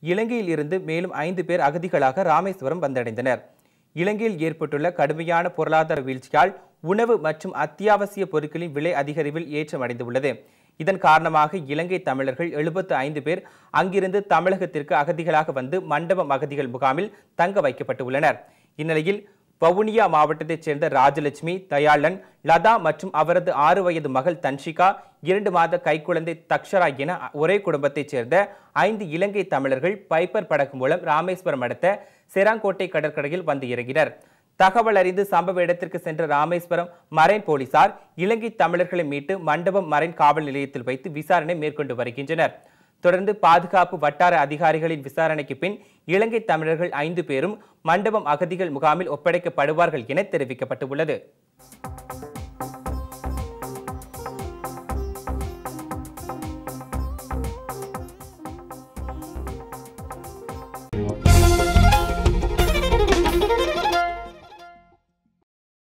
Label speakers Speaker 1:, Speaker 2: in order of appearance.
Speaker 1: இலங்கையில் இருந்து மேலும் ஐந்து பேர் அகதிகளாக ராமேஸ்வரம் வந்தடைந்தனர் இலங்கையில் ஏற்பட்டுள்ள கடுமையான பொருளாதார வீழ்ச்சியால் உணவு மற்றும் அத்தியாவசிய பொருட்களின் விலை அதிகரிவில் ஏற்றமடைந்துள்ளது இதன் காரணமாக இலங்கை தமிழர்கள் எழுபத்து ஐந்து பேர் அங்கிருந்து தமிழகத்திற்கு அகதிகளாக வந்து மண்டபம் அகதிகள் முகாமில் தங்க வைக்கப்பட்டுள்ளனர் இந்நிலையில் வவுனியா மாவட்டத்தைச் சேர்ந்த ராஜலட்சுமி தயாளன் லதா மற்றும் அவரது ஆறு வயது மகள் தன்ஷிகா இரண்டு மாத கைக்குழந்தை தக்ஷரா என ஒரே குடும்பத்தைச் சேர்ந்த ஐந்து இலங்கை தமிழர்கள் பைப்பர் படகு மூலம் ராமேஸ்வரம் அடுத்த செராங்கோட்டை கடற்கரையில் வந்து இறங்கினர் தகவல் அறிந்து சம்பவ இடத்திற்கு சென்ற ராமேஸ்வரம் மரைன் போலீசார் இலங்கை தமிழர்களை மீட்டு மண்டபம் மரைன் காவல் நிலையத்தில் வைத்து விசாரணை மேற்கொண்டு வருகின்றனர் தொடர்ந்து பாதுகாப்பு வட்டார அதிகாரிகளின் விசாரணைக்கு பின் இலங்கை தமிழர்கள் ஐந்து பேரும் மண்டபம் அகதிகள் முகாமில் ஒப்படைக்கப்படுவார்கள் என தெரிவிக்கப்பட்டுள்ளது